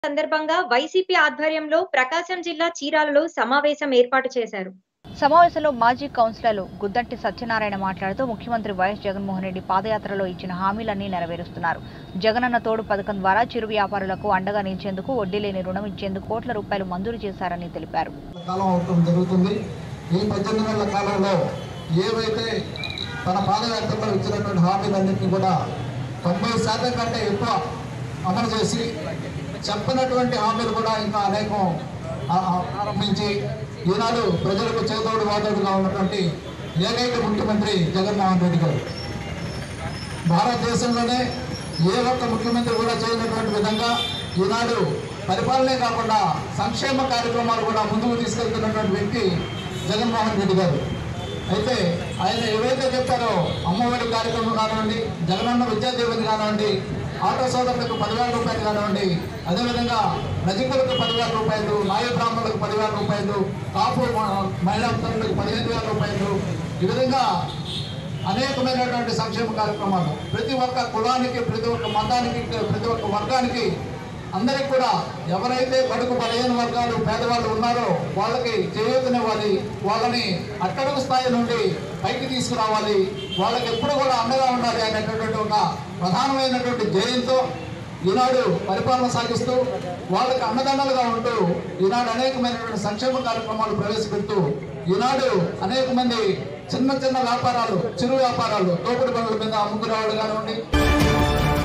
సందర్భంగా వైసీపీ ఆధ్వర్యంలో ప్రకాశం జిల్లా చీరాలలో సమావేశం ఏర్పాటు చేశారు సమావేశంలో మాజీ కౌన్సిలర్లు గుద్దంటి సత్యనారాయణ మాట్లాడుతూ ముఖ్యమంత్రి వైఎస్ జగన్మోహన్ రెడ్డి పాదయాత్రలో ఇచ్చిన హామీలన్నీ నెరవేరుస్తున్నారు జగనన్న తోడు పథకం ద్వారా చిరు వ్యాపారులకు అండగా నిలిచేందుకు వడ్డీ లేని రుణం ఇచ్చేందుకు కోట్ల రూపాయలు మంజూరు చేశారని తెలిపారు కాలం అవటం జరుగుతుంది ఈ పద్దెనిమిది నెలల కాలంలో ఏవైతే తన పాదయాత్రలో ఇచ్చినటువంటి హామీలన్నింటినీ కూడా తొంభై శాతం కంటే ఎక్కువ అమలు చేసి చెప్పినటువంటి హామీలు కూడా ఇంకా అనేకం ఆ- ఆ- ప్రారంభించి ఈనాడు ప్రజలకు చేదోడు వాదోడుగా ఉన్నటువంటి ఏకైక ముఖ్యమంత్రి జగన్మోహన్ రెడ్డి గారు భారతదేశంలోనే ఏ ఒక్క ముఖ్యమంత్రి కూడా చేయనటువంటి విధంగా ఈనాడు పరిపాలనే కాకుండా సంక్షేమ కార్యక్రమాలు కూడా ముందుకు తీసుకెళ్తున్నటువంటి వ్యక్తి జగన్మోహన్ రెడ్డి గారు అయితే ఆయన ఏవైతే చెప్పారో అమ్మఒడి కార్యక్రమం కానివ్వండి జగనన్న విద్యాదీవెన కానివ్వండి ఆటో సోదరులకు పదివేల రూపాయలు కానివ్వండి అదేవిధంగా రజకులకు పదివేల రూపాయలు నాయ బ్రాహ్మణులకు పదివేల రూపాయలు కాపు మ- మహిళా తల్లులకు పదిహేను వేల రూపాయలు ఈ విధంగా అనేకమైనటువంటి సంక్షేమ కార్యక్రమాలు ప్రతి ఒక్క కులానికి ప్రతి ఒక్క మతానికి ప్రతి ఒక్క వర్గానికి అందరికి కూడా ఎవరైతే బడుగు బలహీన వర్గాలు పేదవాళ్ళు ఉన్నారో వాళ్ళకి చేయూతనివ్వాలి వాళ్ళని అట్టడుగు స్థాయి నుండి పైకి తీసుకురావాలి వాళ్ళకి ఎప్పుడు కూడా అండగా ఉండాలి అనేటటువంటి ఒక ప్రధానమైనటువంటి ధ్యేయంతో ఈనాడు పరిపాలన సాగిస్తూ వాళ్ళకి అన్నదండలుగా ఉంటూ ఈనాడు అనేకమైనటువంటి సంక్షేమ కార్యక్రమాలు ప్రవేశపెడుతూ ఈనాడు అనేక మంది చిన్న చిన్న వ్యాపారాలు చిరు వ్యాపారాలు తోపుడు బండ్ల మీద అమ్ముకునే వాళ్ళు కానివ్వండి